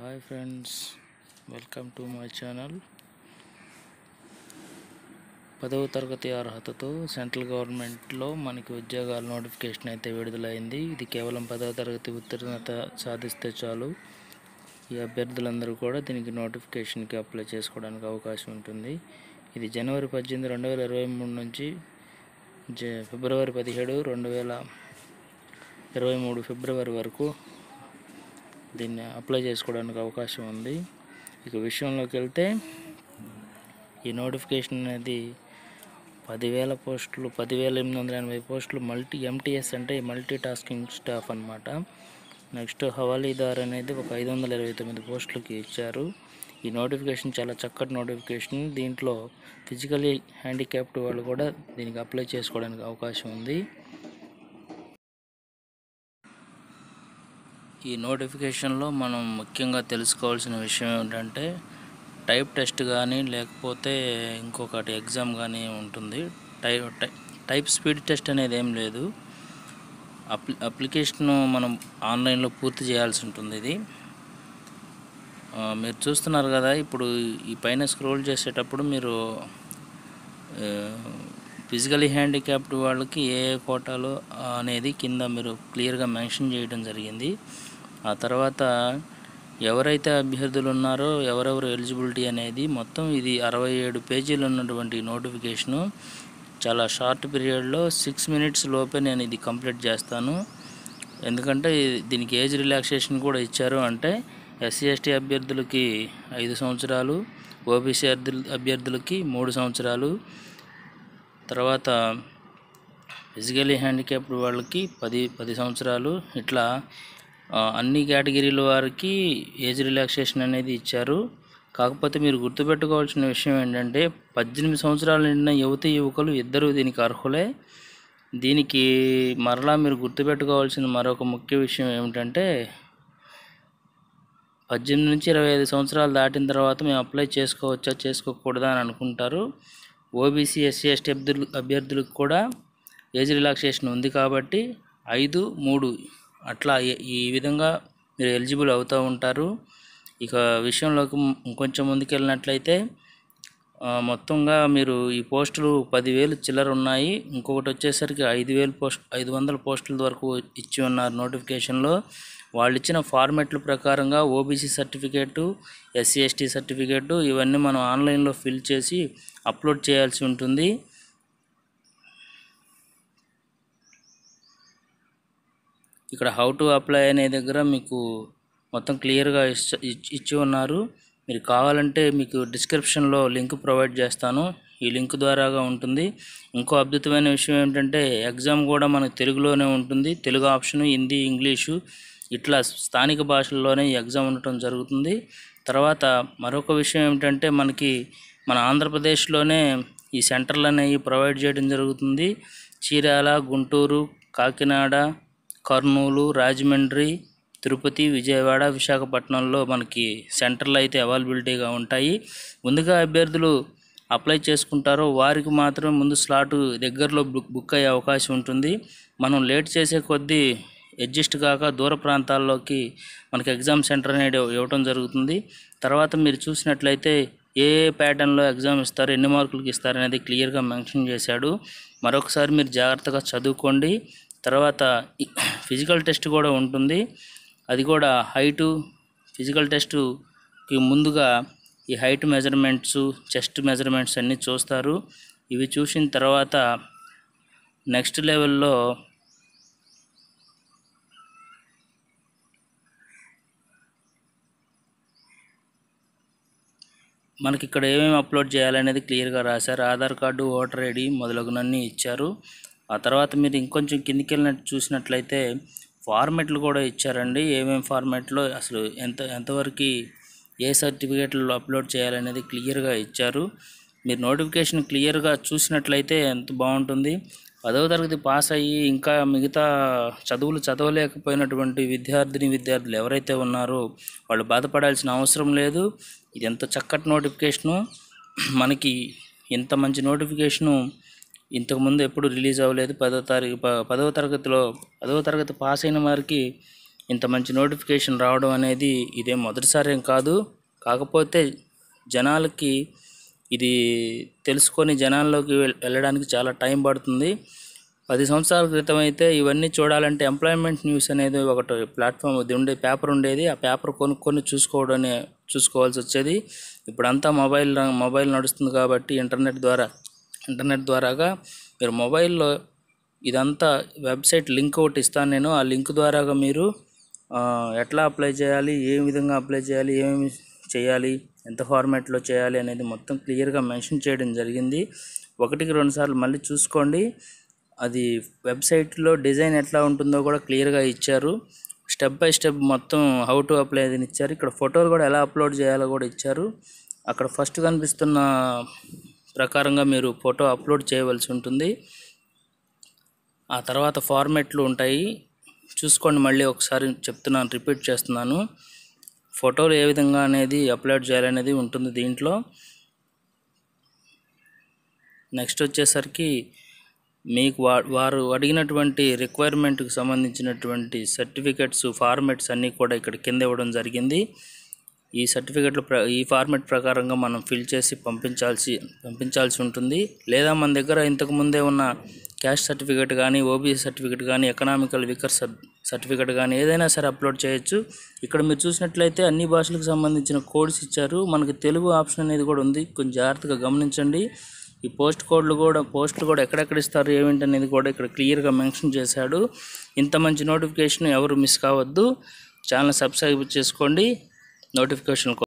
hi friends welcome to my channel పదవ తరగతి అర్హతతో సెంట్రల్ గవర్నమెంట్లో మనకి ఉద్యోగాల నోటిఫికేషన్ అయితే విడుదలైంది ఇది కేవలం పదవ తరగతి ఉత్తీర్ణత సాధిస్తే చాలు ఈ అభ్యర్థులందరూ కూడా దీనికి నోటిఫికేషన్కి అప్లై చేసుకోవడానికి అవకాశం ఉంటుంది ఇది జనవరి పద్దెనిమిది రెండు వేల ఇరవై మూడు నుంచి జ ఫిబ్రవరి పదిహేడు రెండు వేల ఇరవై మూడు ఫిబ్రవరి వరకు దీన్ని అప్లై చేసుకోవడానికి అవకాశం ఉంది ఇక విషయంలోకి వెళ్తే ఈ నోటిఫికేషన్ అనేది పదివేల పోస్టులు పదివేల ఎనిమిది వందల ఎనభై పోస్టులు మల్టీ ఎంటీఎస్ అంటే మల్టీ టాస్కింగ్ స్టాఫ్ అనమాట నెక్స్ట్ హవాలీదార్ అనేది ఒక ఐదు వందల ఇరవై తొమ్మిది పోస్టులకి ఇచ్చారు ఈ నోటిఫికేషన్ చాలా చక్కటి నోటిఫికేషన్ దీంట్లో ఫిజికలీ హ్యాండిక్యాప్డ్ వాళ్ళు కూడా దీనికి అప్లై చేసుకోవడానికి అవకాశం ఉంది ఈ నోటిఫికేషన్లో మనం ముఖ్యంగా తెలుసుకోవాల్సిన విషయం ఏంటంటే టైప్ టెస్ట్ కానీ లేకపోతే ఇంకొకటి ఎగ్జామ్ కానీ ఉంటుంది ty ty- type speed test అనేది ఏం లేదు అప్లి అప్లికేషన్ మనం ఆన్లైన్లో పూర్తి చేయాల్సి ఉంటుంది ఇది ఆ, మీరు చూస్తున్నారు కదా ఇప్పుడు ఈ పైన స్క్రోల్ చేసేటప్పుడు మీరు ఫిజికలీ హ్యాండిక్యాప్డ్ వాళ్ళకి ఏ ఏ కోటాలో అనేది కింద మీరు క్లియర్గా మెన్షన్ చేయడం జరిగింది ఆ తర్వాత ఎవరైతే అభ్యర్థులు ఉన్నారో ఎవరెవరు ఎలిజిబిలిటీ అనేది మొత్తం ఇది అరవై ఏడు పేజీలు ఉన్నటువంటి నోటిఫికేషను చాలా షార్ట్ పీరియడ్లో సిక్స్ మినిట్స్ లోపే నేను ఇది కంప్లీట్ చేస్తాను ఎందుకంటే ఇది- దీనికి ఏజ్ రిలాక్సేషన్ కూడా ఇచ్చారు అంటే ఎస్సీ ఎస్టీ అభ్యర్థులకి ఐదు సంవత్సరాలు ఓబీసీ అభ్యర్థులు అభ్యర్థులకి మూడు సంవత్సరాలు తర్వాత ఫిజికలీ హ్యాండిక్యాప్డ్ వాళ్ళకి పది పది సంవత్సరాలు ఇట్లా ఆ, అన్ని కేటగిరీల వారికి ఏజ్ రిలాక్సేషన్ అనేది ఇచ్చారు కాకపోతే మీరు గుర్తుపెట్టుకోవాల్సిన విషయం ఏంటంటే పద్దెనిమిది సంవత్సరాలు నిండిన యువతి యువకులు ఇద్దరు దీనికి అర్హులే దీనికి మరలా మీరు గుర్తుపెట్టుకోవాల్సిన మరొక ముఖ్య విషయం ఏమిటంటే పద్దెనిమిది నుంచి ఇరవై ఐదు సంవత్సరాలు దాటిన తర్వాత మేము అప్లై చేసుకోవచ్చా చేసుకోకూడదా అని అనుకుంటారు ఓబీసీ ఎస్సీ ఎస్టీ అభ్యర్థులు అభ్యర్థులకు కూడా ఏజ్ రిలాక్సేషన్ ఉంది కాబట్టి ఐదు మూడు అట్లా ఈ- ఈ విధంగా మీరు ఎలిజిబుల్ అవుతూ ఉంటారు ఇక విషయంలోకి ఇంకొంచెం ముందుకెళ్ళినట్లయితే ఆ, మొత్తంగా మీరు ఈ పోస్టులు పదివేలు చిల్లర ఉన్నాయి ఇంకొకటి వచ్చేసరికి ఐదు వేలు పోస్ట్ ఐదు వందల పోస్టుల వరకు ఇచ్చి ఉన్నారు నోటిఫికేషన్లో వాళ్ళు ఇచ్చిన ఫార్మెట్ల ప్రకారంగా OBC certificate SC ST certificate ఇవన్నీ మనం ఆన్లైన్లో ఫిల్ చేసి అప్లోడ్ చేయాల్సి ఉంటుంది ఇక్కడ హౌ టు అప్లై అనే దగ్గర మీకు మొత్తం క్లియర్గా ఇచ్చ- ఇచ్చి ఇచ్చి ఉన్నారు మీరు కావాలంటే మీకు డిస్క్రిప్షన్లో లింక్ ప్రొవైడ్ చేస్తాను ఈ లింక్ ద్వారాగా ఉంటుంది ఇంకో అద్భుతమైన విషయం ఏంటంటే ఎగ్జామ్ కూడా మనకు తెలుగులోనే ఉంటుంది తెలుగు ఆప్షన్ హిందీ ఇంగ్లీషు ఇట్లా స్థానిక భాషల్లోనే ఈ ఎగ్జామ్ ఉండటం జరుగుతుంది తర్వాత మరొక విషయం ఏమిటంటే మనకి మన ఆంధ్రప్రదేశ్లోనే ఈ సెంటర్లు అనేవి ప్రొవైడ్ చేయడం జరుగుతుంది చీరాల గుంటూరు కాకినాడ కర్నూలు రాజమండ్రి తిరుపతి విజయవాడ విశాఖపట్నంలో మనకి సెంటర్లు అయితే అవైలబిలిటీగా ఉంటాయి ముందుగా అభ్యర్థులు అప్లై చేసుకుంటారో వారికి మాత్రమే ముందు స్లాట్ దగ్గరలో బుక్ బుక్ అయ్యే అవకాశం ఉంటుంది మనం లేట్ చేసే కొద్దీ అడ్జస్ట్ కాక దూర ప్రాంతాల్లోకి మనకి ఎగ్జామ్ సెంటర్ అనేది ఇవ్వటం జరుగుతుంది తర్వాత మీరు చూసినట్లయితే ఏ ఏ ప్యాటర్న్లో ఎగ్జామ్ ఇస్తారు ఎన్ని మార్కులకి ఇస్తారు అనేది క్లియర్గా మెన్షన్ చేశాడు మరొకసారి మీరు జాగ్రత్తగా చదువుకోండి తర్వాత ఫిజికల్ టెస్ట్ కూడా ఉంటుంది అది కూడా హైటు ఫిజికల్ టెస్ట్కి ముందుగా ఈ హైట్ మెజర్మెంట్స్ చెస్ట్ మెజర్మెంట్స్ అన్నీ చూస్తారు ఇవి చూసిన తర్వాత నెక్స్ట్ లెవెల్లో మనకి ఇక్కడ ఏమేమి అప్లోడ్ చేయాలనేది క్లియర్గా రాశారు ఆధార్ కార్డు ఓటర్ ఐడి మొదలగునన్నీ ఇచ్చారు ఆ తర్వాత మీరు ఇంకొంచెం కిందికి వెళ్ళినట్టు చూసినట్లయితే ఫార్మెట్లు కూడా ఇచ్చారండి ఏమేమి ఫార్మెట్లో అసలు ఎంత ఎంతవరకు ఏ సర్టిఫికేట్లు అప్లోడ్ చేయాలనేది క్లియర్గా ఇచ్చారు మీరు నోటిఫికేషన్ క్లియర్గా చూసినట్లయితే ఎంత బాగుంటుంది పదవ తరగతి పాస్ అయ్యి ఇంకా మిగతా చదువులు చదవలేకపోయినటువంటి విద్యార్థిని విద్యార్థులు ఎవరైతే ఉన్నారో వాళ్ళు బాధపడాల్సిన అవసరం లేదు ఇది ఎంత చక్కటి నోటిఫికేషను మనకి ఇంత మంచి నోటిఫికేషను ఇంతకుముందు ఎప్పుడు రిలీజ్ అవ్వలేదు పదో తారీఖు ప- పదవ తరగతిలో పదవ తరగతి పాస్ అయిన వారికి ఇంత మంచి నోటిఫికేషన్ రావడం అనేది ఇదే మొదటిసారి ఏం కాదు కాకపోతే జనాలకి ఇది తెలుసుకొని జనాల్లోకి వెల్- వెళ్ళడానికి చాలా టైం పడుతుంది పది సంవత్సరాల క్రితం అయితే ఇవన్నీ చూడాలంటే ఎంప్లాయ్మెంట్ న్యూస్ అనేది ఒకటి ప్లాట్ఫామ్ ఇది ఉండే పేపర్ ఉండేది ఆ పేపర్ కొనుక్కొని చూసుకోవడం చూసుకోవాల్సి వచ్చేది ఇప్పుడంతా మొబైల్ ర- మొబైల్ నడుస్తుంది కాబట్టి ఇంటర్నెట్ ద్వారా ఇంటర్నెట్ ద్వారాగా మీరు మొబైల్లో ఇదంతా వెబ్సైట్ లింక్ ఒకటి ఇస్తాను నేను ఆ లింక్ ద్వారాగా మీరు ఆ, ఎట్లా అప్లై చేయాలి ఏ విధంగా అప్లై చేయాలి ఏమేమి చేయాలి ఎంత ఫార్మాట్లో చేయాలి అనేది మొత్తం క్లియర్గా మెన్షన్ చేయడం జరిగింది ఒకటికి రెండు సార్లు మళ్ళీ చూసుకోండి అది వెబ్సైట్లో డిజైన్ ఎట్లా ఉంటుందో కూడా క్లియర్గా ఇచ్చారు స్టెప్ బై స్టెప్ మొత్తం హౌ టు అప్లై అని ఇచ్చారు ఇక్కడ ఫోటోలు కూడా ఎలా అప్లోడ్ చేయాలో కూడా ఇచ్చారు అక్కడ ఫస్ట్ కనిపిస్తున్న ప్రకారంగా మీరు ఫోటో అప్లోడ్ చేయవలసి ఉంటుంది ఆ తర్వాత ఫార్మెట్లు ఉంటాయి చూసుకోండి మళ్ళీ ఒకసారి చెప్తున్నాను రిపీట్ చేస్తున్నాను ఫోటోలు ఏ విధంగా అనేది అప్లోడ్ చేయాలనేది ఉంటుంది దీంట్లో నెక్స్ట్ వచ్చేసరికి మీకు వా వారు అడిగినటువంటి రిక్వైర్మెంట్కి సంబంధించినటువంటి సర్టిఫికెట్స్ ఫార్మెట్స్ అన్నీ కూడా ఇక్కడ కింద ఇవ్వడం జరిగింది ఈ సర్టిఫికెట్లు ప్ర ఈ ఫార్మెట్ ప్రకారంగా మనం ఫిల్ చేసి పంపించాల్సి పంపించాల్సి ఉంటుంది లేదా మన దగ్గర ఇంతకు ముందే ఉన్న క్యాస్ట్ సర్టిఫికేట్ కానీ ఓబీసీ సర్టిఫికేట్ కానీ ఎకనామికల్ వికర్ సర్టిఫికేట్ కానీ ఏదైనా సరే అప్లోడ్ చేయొచ్చు ఇక్కడ మీరు చూసినట్లయితే అన్ని భాషలకు సంబంధించిన కోడ్స్ ఇచ్చారు మనకి తెలుగు ఆప్షన్ అనేది కూడా ఉంది కొంచెం జాగ్రత్తగా గమనించండి ఈ పోస్ట్ కోడ్లు కూడా పోస్టులు కూడా ఎక్కడెక్కడ ఇస్తారు ఏమిటి అనేది కూడా ఇక్కడ క్లియర్గా మెన్షన్ చేశాడు ఇంత మంచి నోటిఫికేషన్ ఎవరు మిస్ కావద్దు ఛానల్ సబ్స్క్రైబ్ చేసుకోండి నోటిఫికేషన్